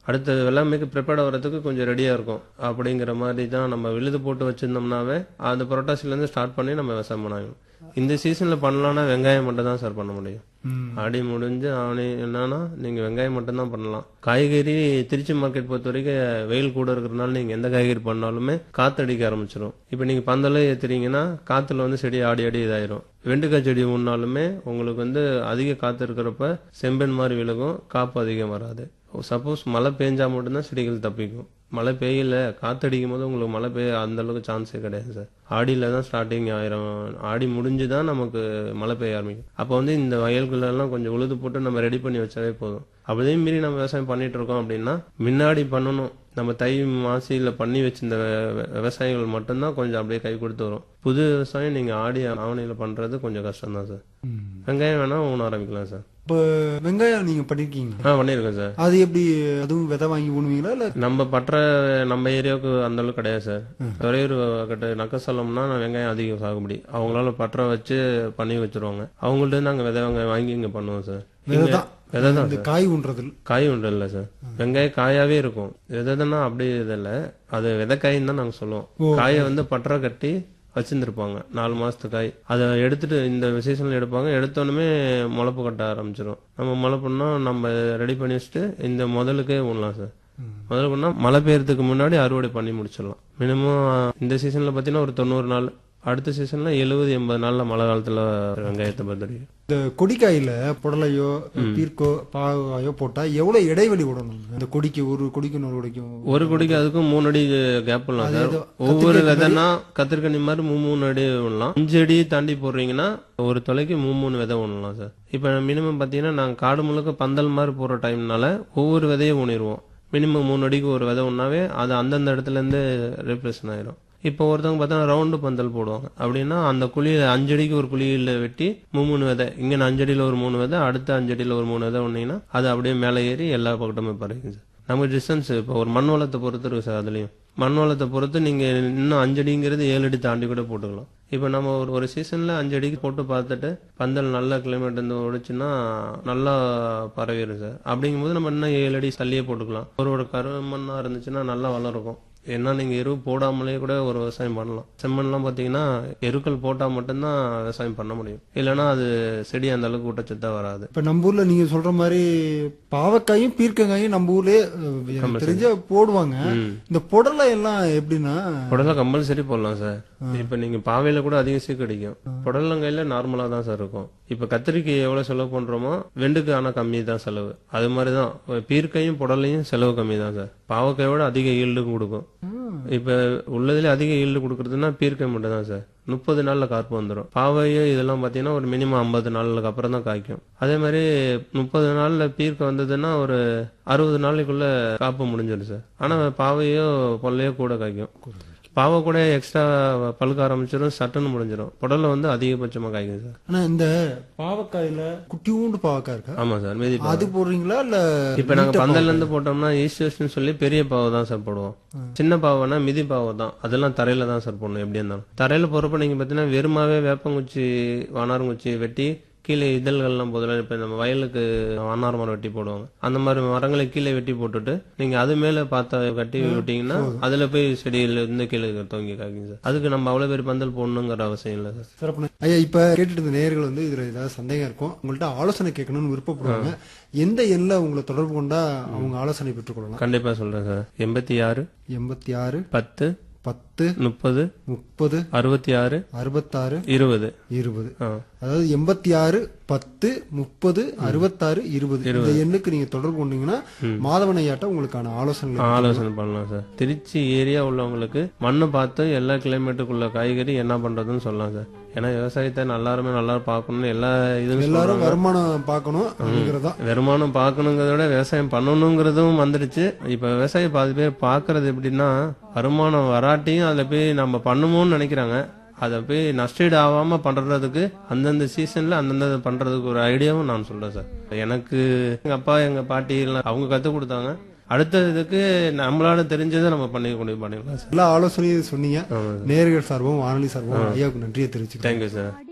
அடுத்த வெள்ளாமைக்கு ப்ரிப்பேர்ட் ஆகிறதுக்கு கொஞ்சம் ரெடியாக இருக்கும் அப்படிங்கிற மாதிரி தான் நம்ம விழுது போட்டு வச்சிருந்தோம்னாவே அந்த புரட்டாசிலேருந்து ஸ்டார்ட் பண்ணி நம்ம விவசாயம் பண்ணாங்க இந்த சீசனில் பண்ணலாம்னா வெங்காயம் மட்டும் தான் சார் பண்ண முடியும் ம். ஆடி முடிஞ்சு ஆணி என்னன்னா நீங்கள் வெங்காயம் மட்டும்தான் பண்ணலாம் காய்கறி திருச்சி மார்க்கெட் பொறுத்த வரைக்கும் வெயில் கூட இருக்கிறதுனால நீங்கள் எந்த காய்கறி பண்ணாலுமே காத்தடிக்க ஆரம்பிச்சிடும் இப்போ நீங்கள் பந்தலே ஏற்றுறீங்கன்னா காற்றுல வந்து செடி ஆடி ஆடி இதாயிரும் வெண்டைக்காய் செடி ஊன்னாலுமே உங்களுக்கு வந்து அதிக காற்று இருக்கிறப்ப செம்பெண் மாதிரி விலகும் காப்பு அதிகம் வராது சப்போஸ் மழை பெஞ்சா மட்டும்தான் செடிகள் தப்பிக்கும் மழை பெய்யல காத்தடிக்கும் போது உங்களுக்கு மழை பெய்ய அந்த அளவுக்கு சான்ஸே கிடையாது சார் ஆடியில தான் ஸ்டார்டிங் ஆயிரும் ஆடி முடிஞ்சு தான் நமக்கு மழை பெய்ய ஆரம்பிக்கும் அப்போ வந்து இந்த வயல்களெல்லாம் கொஞ்சம் உழுது போட்டு நம்ம ரெடி பண்ணி வச்சாவே போதும் அப்படியே மீறி நம்ம விவசாயம் பண்ணிட்டு இருக்கோம் அப்படின்னா முன்னாடி பண்ணணும் நம்ம தை மாசியில் பண்ணி வச்சிருந்த வெ- வெ- விவசாயிகள் மட்டும்தான் கொஞ்சம் அப்படியே கை கொடுத்து வரும் புது விவசாயம் நீங்கள் ஆடி ஆவணியில் பண்ணுறது கொஞ்சம் கஷ்டம் தான் சார் ம். வெங்காயம் வேணால் ஊன ஆரம்பிக்கலாம் சார் இப்ப வெங்காயம் நீங்க பண்ணிருக்கீங்க ஆ பண்ணியிருக்கேன் சார் அது எப்படி அதுவும் விதை வாங்கி ஊனுவீங்களா இல்ல நம்ம பற்ற நம்ம ஏரியாவுக்கு அந்த அளவுக்கு கிடையாது சார் துறையூர் கிட்ட நக்கசலம்னா நான் வெங்காயம் அதிகம் சாகுபடி அவங்களால பற்ற வச்சு பண்ணி வச்சிருவாங்க அவங்கள்ட்ட இருந்து நாங்கள் விதை வெங்காயம் வாங்கி இங்கே பண்ணுவோம் சார் விதை தான் விதை தான் இந்த சார் காய் ஊன்றதில் காய் உண்டு இல்லை சார் வெங்காயம் காயாவே இருக்கும் விதைன்னா அப்படி இதில்ல அது விதைக்காயின்னு தான் நாங்கள் சொல்லுவோம் காயை வந்து பற்ற கட்டி வச்சிருந்துருப்பாங்க நாலு மாசத்து காய் அதை எடுத்துட்டு இந்த சீசன்ல எடுப்பாங்க எடுத்தோடனே முளப்பு கட்ட ஆரம்பிச்சிடும் நம்ம முளப்புனா நம்ம ரெடி பண்ணி வச்சுட்டு இந்த முதலுக்கே ஊனலாம் சார் முதல்ல பண்ணா மழை பெய்யறதுக்கு முன்னாடி அறுவடை பண்ணி முடிச்சிடலாம் மினிமம் இந்த சீசன்ல பார்த்தீங்கன்னா ஒரு தொண்ணூறு நாள் அடுத்த சீசன்ல எழுபது எண்பது நாள்ல மழை காலத்துல வெங்காயத்தை பத்திரிக்கை இந்த கொடிக்காயில புடலையோ பீர்க்கோ பாகாயோ போட்டா எவ்வளவு இடைவெளி விடணும் இந்த கொடிக்கு ஒரு கொடிக்கு இன்னொரு கொடிக்கும் ஒரு கொடிக்கு அதுக்கும் மூணு அடி கேப் பண்ணலாம் சார் ஒவ்வொரு விதைனா கத்திரிக்கணி மாதிரி மூணு மூணு அடி விடலாம் அஞ்சு அடி தாண்டி போடுறீங்கன்னா ஒரு தொலைக்கு மூணு மூணு விதை விடலாம் சார் இப்போ மினிமம் பார்த்தீங்கன்னா நாங்கள் காடு முழுக்க பந்தல் மாதிரி போடுற டைம்னால ஒவ்வொரு விதையும் ஊனிடுவோம் மினிமம் மூணு அடிக்கு ஒரு விதை ஒன்றாவே அது அந்தந்த இடத்துல இருந்து ரீப்ளேஷன் ஆயிரும் இப்போ ஒருத்தவங்க பார்த்தா ரவுண்டு பந்தல் போடுவாங்க அப்படின்னா அந்த குழியில அஞ்சு அடிக்கு ஒரு குழியில வெட்டி மூணு மூணு விதை இங்க அஞ்சு அடியில ஒரு மூணு விதை அடுத்த அஞ்சு அடியில ஒரு மூணு விதை ஒன்னீங்கன்னா அது அப்படியே மேலே ஏறி எல்லா பக்கத்துமே பறக்குங்க சார் நமக்கு டிஸ்டன்ஸ் இப்போ ஒரு மண் வளத்தை பொறுத்து இருக்கு சார் அதுலயும் மண் வளத்தை பொறுத்து நீங்க இன்னும் அஞ்சு அடிங்கிறது ஏழு அடி தாண்டி கூட போட்டுக்கலாம் இப்போ நம்ம ஒரு ஒரு சீசன்ல அஞ்சு அடிக்கு போட்டு பார்த்துட்டு பந்தல் நல்ல கிளைமேட் இருந்து ஒடிச்சுன்னா நல்லா பரவிடும் சார் அப்படிங்கும்போது நம்ம இன்னும் ஏழு அடி தள்ளியே போட்டுக்கலாம் ஒரு ஒரு கருமண்ணா இருந்துச்சுன்னா நல்லா வளர்க்கும் ஏன்னா நீங்க எரு போடாமலே கூட ஒரு விவசாயம் பண்ணலாம் செம்மண்லாம் பாத்தீங்கன்னா எருக்கள் போட்டா மட்டும்தான் விவசாயம் பண்ண முடியும் இல்லைன்னா அது செடி அந்த அளவுக்கு ஊட்டச்சத்தா வராது இப்ப நம்ம ஊர்ல நீங்க சொல்ற மாதிரி பாவக்காயும் பீர்க்கங்காயும் நம்ம ஊர்லயே அஹ், எனக்கு தெரிஞ்ச போடுவாங்க இந்த புடலை எல்லாம் எப்படின்னா புடலை கம்பல்சரி போடலாம் சார் இப்ப நீங்க பாவையில கூட அதிகம் சீக்கு அடிக்கும் புடலங்காயில நார்மலா தான் சார் இருக்கும் இப்ப கத்திரிக்காய் எவ்வளவு செலவு பண்றோமோ வெண்டுக்கு ஆனா கம்மி தான் செலவு அது மாதிரிதான் பீர்க்கையும் புடலையும் செலவு கம்மி தான் சார் பாவக்காயோட அதிக ஈல்டு கொடுக்கும் இப்ப உள்ளதுல அதிக ஈல்டு கொடுக்கறதுன்னா பீர்க்காய் மட்டும் தான் சார் முப்பது நாள்ல காப்பு வந்துடும் பாவையோ இதெல்லாம் பாத்தீங்கன்னா ஒரு மினிமம் ஐம்பது நாளுக்கு அப்புறம் தான் காய்க்கும் அதே மாதிரி முப்பது நாள்ல பீர்க்க வந்ததுன்னா ஒரு அறுபது நாளைக்குள்ள காப்பு முடிஞ்சிடும் சார் ஆனா பாவையோ பொல்லையோ கூட காய்க்கும் பாவை கூட எக்ஸ்ட்ரா பழுக்க ஆரம்பிச்சிடும் சட்டுன்னு முடிஞ்சிடும் புடலை வந்து அதிகபட்சமா காய்க்கும் சார் ஆனா இந்த பாவக்காயில குட்டியூண்டு பாவக்காய் இருக்கா ஆமா சார் மீதி அது போடுறீங்களா இல்ல இப்ப நாங்க பந்தல்ல இருந்து போட்டோம்னா ஈஸ்ட் வெஸ்ட்னு சொல்லி பெரிய பாவை தான் சார் போடுவோம் சின்ன பாவைனா மிதி பாவை தான் அதெல்லாம் தரையில தான் சார் போடணும் எப்படி இருந்தாலும் தரையில போறப்ப நீங்க பாத்தீங்கன்னா வெறுமாவே வேப்பங்குச்சி வானாரங்குச்சி வெட்டி கீழே இதழ்கள்லாம் போதில் இப்போ நம்ம வயலுக்கு வானார் மரம் வெட்டி போடுவாங்க அந்த மாதிரி மரங்களை கீழே வெட்டி போட்டுட்டு நீங்க அது மேல பார்த்த கட்டி விட்டீங்கன்னா அதுல போய் செடியில இருந்து கீழே தொங்கி காய்க்கும் சார் அதுக்கு நம்ம அவ்வளவு பேர் பந்தல் போடணுங்கிற அவசியம் இல்லை சார் சிறப்பு ஐயா இப்ப கேட்டுட்டு இருந்த நேயர்கள் வந்து இதுல ஏதாவது சந்தேகம் இருக்கும் உங்கள்ட்ட ஆலோசனை கேட்கணும்னு விருப்பப்படுவாங்க எந்த எண்ணில் உங்களை தொடர்பு கொண்டா அவங்க ஆலோசனை பெற்றுக்கொள்ளலாம் கண்டிப்பா சொல்றேன் சார் எண்பத்தி ஆறு எண்பத்தி ஆறு பத்து பத்து முப்பது முப்பது அறுபத்தி ஆறு அறுபத்தாறு இருபது இருபது ஆ அதாவது எண்பத்தி ஆறு பத்து முப்பது அறுபத்தாறு இருபது இந்த எண்ணுக்கு நீங்க தொடர்பு கொண்டீங்கன்னா மாதவன் ஐயாட்ட உங்களுக்கான ஆலோசனை ஆலோசனை பண்ணலாம் சார் திருச்சி ஏரியா உள்ளவங்களுக்கு மண்ணை பார்த்து எல்லா கிளைமேட்டுக்குள்ள காய்கறி என்ன பண்றதுன்னு சொல்லலாம் சார் ஏன்னா விவசாயத்தை நல்லாருமே நல்லா பார்க்கணும்னு எல்லா இதுவும் எல்லாரும் வருமானம் பார்க்கணும் அப்படிங்கறதா வருமானம் பார்க்கணுங்கிறத விட விவசாயம் பண்ணணுங்கிறதும் வந்துடுச்சு இப்ப விவசாயம் பாதி பேர் பாக்குறது எப்படின்னா வருமானம் வராட்டியும் அதுல போய் நம்ம பண்ணுமோன்னு நினைக்கிறாங்க அதை போய் நஷ்டீடு ஆகாம பண்றதுக்கு அந்தந்த சீசன்ல அந்தந்த பண்றதுக்கு ஒரு ஐடியாவும் நான் சொல்றேன் சார் எனக்கு எங்க அப்பா எங்க பாட்டி எல்லாம் அவங்க கத்து கொடுத்தாங்க அடுத்த இதுக்கு நம்மளால தெரிஞ்சதை நம்ம பண்ணி கொண்டு பண்ணிக்கலாம் சார் எல்லா ஆலோசனையும் சொன்னீங்க நேர்கள் சார்பும் வானொலி சார்பும் ஐயாவுக்கு நன்றியை தெரிவிச்சுக்கிறேன் தேங்க்யூ சார்